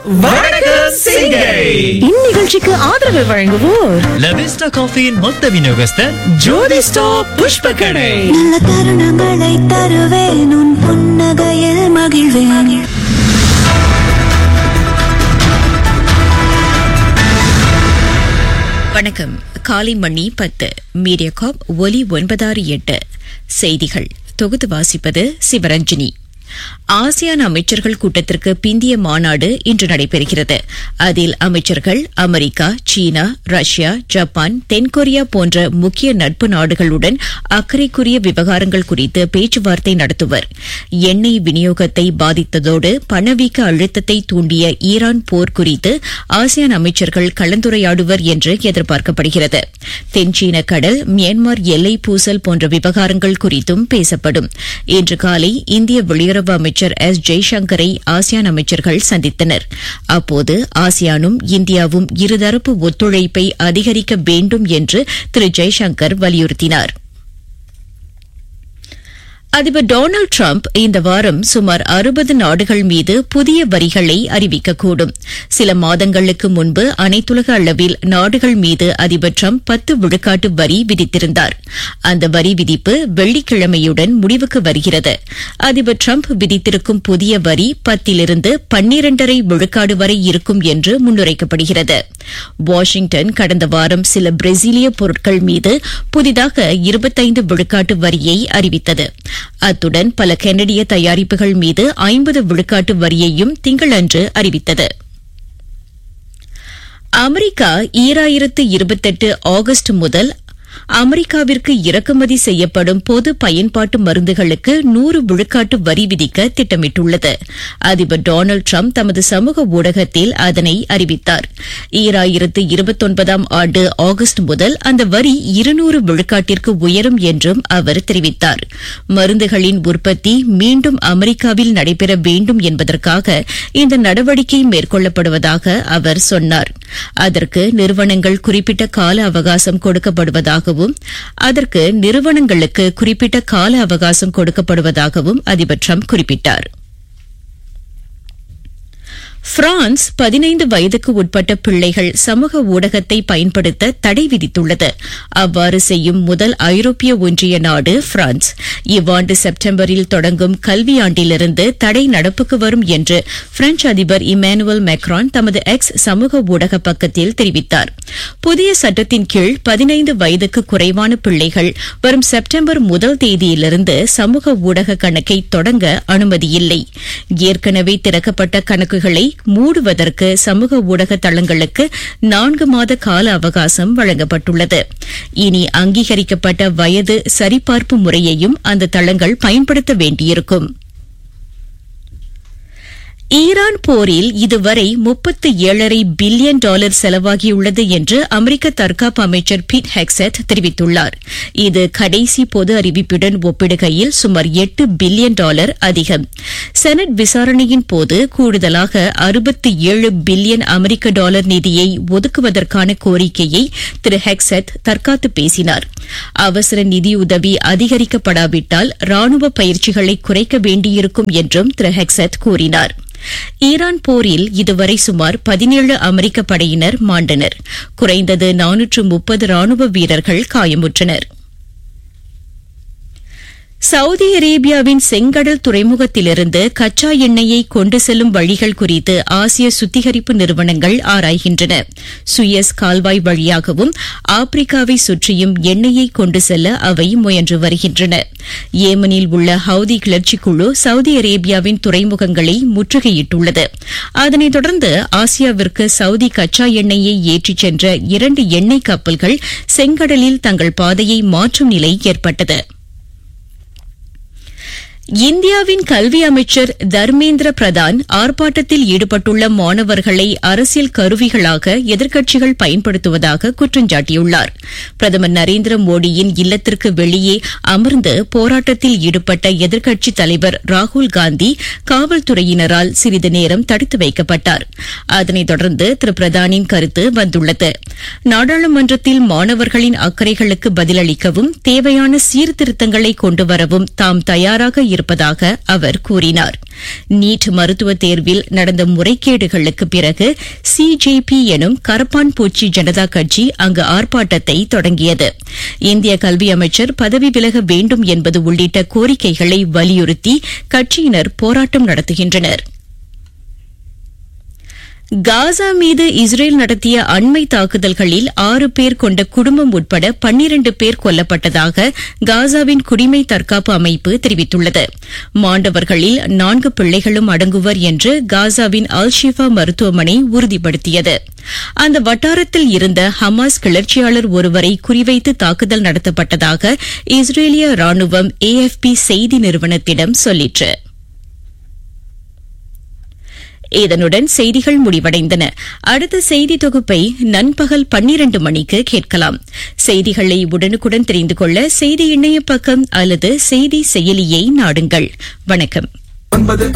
வணக்கம் சிங்கை இந்நிகழ்ச்சிக்கு ஆதரவு வழங்குவோர் லவிஸ்டா காஃபியின் மொத்த விநியோகஸ்தர் ஜோதி ஸ்டாப் புஷ்ப கடை நல்ல தருணங்களை தருவேன் உன் புன்னகையில் மகிழ்வேன் வணக்கம் காலை மணி பத்து மீடியாகாப் ஒலி ஒன்பதாறு எட்டு செய்திகள் தொகுத்து வாசிப்பது சிவரஞ்சினி ஆசியான் அமைச்சர்கள் கூட்டத்திற்கு பிந்திய மாநாடு இன்று நடைபெறுகிறது அதில் அமைச்சர்கள் அமெரிக்கா சீனா ரஷ்யா ஜப்பான் தென்கொரியா போன்ற முக்கிய நட்பு நாடுகளுடன் அக்கறைக்குரிய விவகாரங்கள் குறித்து பேச்சுவார்த்தை நடத்துவர் எண்ணெய் விநியோகத்தை பாதித்ததோடு பணவீக்க அழுத்தத்தை தூண்டிய ஈரான் போர் குறித்து ஆசியான் அமைச்சர்கள் கலந்துரையாடுவர் என்று எதிர்பார்க்கப்படுகிறது தென்சீன கடல் மியான்மர் எல்லை பூசல் போன்ற விவகாரங்கள் குறித்தும் பேசப்படும் இன்று காலை இந்திய வெளியுறவு அமைச்சர் எஸ் ஜெய்சங்கரை ஆசியான் அமைச்சர்கள் சந்தித்தனர் அப்போது ஆசியானும் இந்தியாவும் இருதரப்பு ஒத்துழைப்பை அதிகரிக்க வேண்டும் என்று திரு ஜெய்சங்கர் வலியுறுத்தினார் அதிபர் டொனால்டு டிரம்ப் இந்த வாரம் சுமார் அறுபது நாடுகள் மீது புதிய வரிகளை அறிவிக்கக்கூடும் சில மாதங்களுக்கு முன்பு அனைத்துலக அளவில் நாடுகள் மீது அதிபர் டிரம்ப் பத்து விழுக்காட்டு வரி விதித்திருந்தார் அந்த வரி விதிப்பு வெள்ளிக்கிழமையுடன் முடிவுக்கு வருகிறது அதிபர் டிரம்ப் விதித்திருக்கும் புதிய வரி பத்திலிருந்து பன்னிரண்டரை விழுக்காடு வரை இருக்கும் என்று முன்னுரைக்கப்படுகிறது வாஷிங்டன் கடந்த வாரம் சில பிரேசிலிய பொருட்கள் மீது புதிதாக இருபத்தைந்து விழுக்காட்டு வரியை அறிவித்தது அத்துடன் பல கெனடிய தயாரிப்புகள் மீது ஐம்பது விழுக்காட்டு வரியையும் திங்களன்று அறிவித்தது அமெரிக்கா ஈராயிரத்து இருபத்தெட்டு ஆகஸ்ட் முதல் அமெரிக்காவிற்கு இறக்குமதி செய்யப்படும் பொது பயன்பாட்டு மருந்துகளுக்கு நூறு விழுக்காட்டு வரி விதிக்க திட்டமிட்டுள்ளது அதிபர் டொனால்டு டிரம்ப் தமது சமூக ஊடகத்தில் அதனை அறிவித்தார் ஈராயிரத்து இருபத்தொன்பதாம் ஆண்டு ஆகஸ்ட் முதல் அந்த வரி இருநூறு விழுக்காட்டிற்கு உயரும் என்றும் அவர் தெரிவித்தார் மருந்துகளின் உற்பத்தி மீண்டும் அமெரிக்காவில் நடைபெற வேண்டும் என்பதற்காக இந்த நடவடிக்கை மேற்கொள்ளப்படுவதாக அவர் சொன்னார் அதற்கு நிறுவனங்கள் குறிப்பிட்ட கால அவகாசம் கொடுக்கப்படுவதாகவும் அதற்கு நிறுவனங்களுக்கு குறிப்பிட்ட கால அவகாசம் கொடுக்கப்படுவதாகவும் அதிபர் ட்ரம்ப் குறிப்பிட்டார் பிரான்ஸ் பதினைந்து வயதுக்கு உட்பட்ட பிள்ளைகள் சமூக ஊடகத்தை பயன்படுத்த தடை விதித்துள்ளது அவ்வாறு செய்யும் முதல் ஐரோப்பிய ஒன்றிய நாடு பிரான்ஸ் இவ்வாண்டு செப்டம்பரில் தொடங்கும் கல்வியாண்டிலிருந்து தடை நடப்புக்கு வரும் என்று பிரெஞ்சு அதிபர் இமானுவல் மேக்ரான் தமது எக்ஸ் சமூக ஊடக பக்கத்தில் தெரிவித்தார் புதிய சட்டத்தின் கீழ் பதினைந்து வயதுக்கு குறைவான பிள்ளைகள் வரும் செப்டம்பர் முதல் தேதியிலிருந்து சமூக ஊடக கணக்கை தொடங்க அனுமதியில்லை ஏற்கனவே திறக்கப்பட்ட கணக்குகளை மூடுவதற்கு சமூக ஊடக தளங்களுக்கு நான்கு மாத கால அவகாசம் வழங்கப்பட்டுள்ளது இனி அங்கீகரிக்கப்பட்ட வயது சரிபார்ப்பு முறையையும் அந்த தளங்கள் பயன்படுத்த வேண்டியிருக்கும் ஈரான் போரில் இதுவரை முப்பத்து ஏழரை பில்லியன் டாலர் செலவாகியுள்ளது என்று அமெரிக்க தற்காப்பு அமைச்சர் பீட் ஹெக்செட் தெரிவித்துள்ளார் இது கடைசி பொது அறிவிப்புடன் ஒப்பிடுகையில் சுமார் எட்டு பில்லியன் டாலர் அதிகம் செனட் விசாரணையின் போது கூடுதலாக அறுபத்தி ஏழு பில்லியன் அமெரிக்க டாலர் நிதியை ஒதுக்குவதற்கான கோரிக்கையை திரு ஹெக்செட் தற்காத்து பேசினார் அவசர நிதியுதவி அதிகரிக்கப்படாவிட்டால் ராணுவ பயிற்சிகளை குறைக்க வேண்டியிருக்கும் என்றும் திரு ஹெக்செட் கூறினார் ஈரான் போரில் இதுவரை சுமார் பதினேழு அமெரிக்க படையினர் மாண்டனர் குறைந்தது நானூற்று முப்பது ராணுவ வீரர்கள் காயமுற்றனர் சவுதி அரேபியாவின் செங்கடல் துறைமுகத்திலிருந்து கச்சா எண்ணெயை கொண்டு செல்லும் வழிகள் குறித்து ஆசிய சுத்திகரிப்பு நிறுவனங்கள் ஆராய்கின்றன சுயஸ் கால்வாய் வழியாகவும் ஆப்பிரிக்காவை சுற்றியும் எண்ணெயை கொண்டு செல்ல அவை முயன்று வருகின்றன ஏமனில் உள்ள ஹவுதி கிளர்ச்சி குழு சவுதி அரேபியாவின் துறைமுகங்களை முற்றுகையிட்டுள்ளது அதனைத் தொடர்ந்து ஆசியாவிற்கு சவுதி கச்சா எண்ணெயை ஏற்றிச் சென்ற இரண்டு எண்ணெய் கப்பல்கள் செங்கடலில் தங்கள் பாதையை மாற்றும் நிலை ஏற்பட்டது இந்தியாவின் கல்வி அமைச்சர் தர்மேந்திர பிரதான் ஆர்ப்பாட்டத்தில் ஈடுபட்டுள்ள மாணவர்களை அரசியல் கருவிகளாக எதிர்க்கட்சிகள் பயன்படுத்துவதாக குற்றஞ்சாட்டியுள்ளார் பிரதமர் நரேந்திர மோடியின் இல்லத்திற்கு வெளியே அமர்ந்து போராட்டத்தில் ஈடுபட்ட எதிர்க்கட்சித் தலைவர் ராகுல் காந்தி காவல்துறையினரால் சிறிது நேரம் தடுத்து வைக்கப்பட்டார் அதனைத் தொடர்ந்து திரு பிரதானின் கருத்து வந்துள்ளது நாடாளுமன்றத்தில் மாணவர்களின் அக்கறைகளுக்கு பதிலளிக்கவும் தேவையான சீர்திருத்தங்களை கொண்டுவரவும் தாம் தயாராக இருப்பதாக இருப்பதாக அவர் கூறினார் நீட் மருத்துவ தேர்வில் நடந்த முறைகேடுகளுக்கு பிறகு சிஜேபி எனும் கரப்பான் பூச்சி ஜனதா கட்சி அங்கு ஆர்ப்பாட்டத்தை தொடங்கியது இந்திய கல்வி அமைச்சர் பதவி விலக வேண்டும் என்பது உள்ளிட்ட கோரிக்கைகளை வலியுறுத்தி கட்சியினர் போராட்டம் நடத்துகின்றனர் காசா மீது இஸ்ரேல் நடத்திய அண்மை தாக்குதல்களில் ஆறு பேர் கொண்ட குடும்பம் உட்பட பன்னிரண்டு பேர் கொல்லப்பட்டதாக காசாவின் குடிமை தற்காப்பு அமைப்பு தெரிவித்துள்ளது மாண்டவர்களில் நான்கு பிள்ளைகளும் அடங்குவர் என்று காசாவின் அல்ஷிஃபா மருத்துவமனை உறுதிப்படுத்தியது அந்த வட்டாரத்தில் இருந்த ஹமாஸ் கிளர்ச்சியாளர் ஒருவரை குறிவைத்து தாக்குதல் நடத்தப்பட்டதாக இஸ்ரேலிய ராணுவம் ஏஎஃப்பி செய்தி நிறுவனத்திடம் சொல்லிற்று இதனுடன் செய்திகள் முடிவடைந்தன அடுத்த செய்தி தொகுப்பை நண்பகல் பன்னிரண்டு மணிக்கு கேட்கலாம் செய்திகளை உடனுக்குடன் தெரிந்து கொள்ள செய்தி இணைய பக்கம் அல்லது செய்தி செயலியை நாடுங்கள் வணக்கம்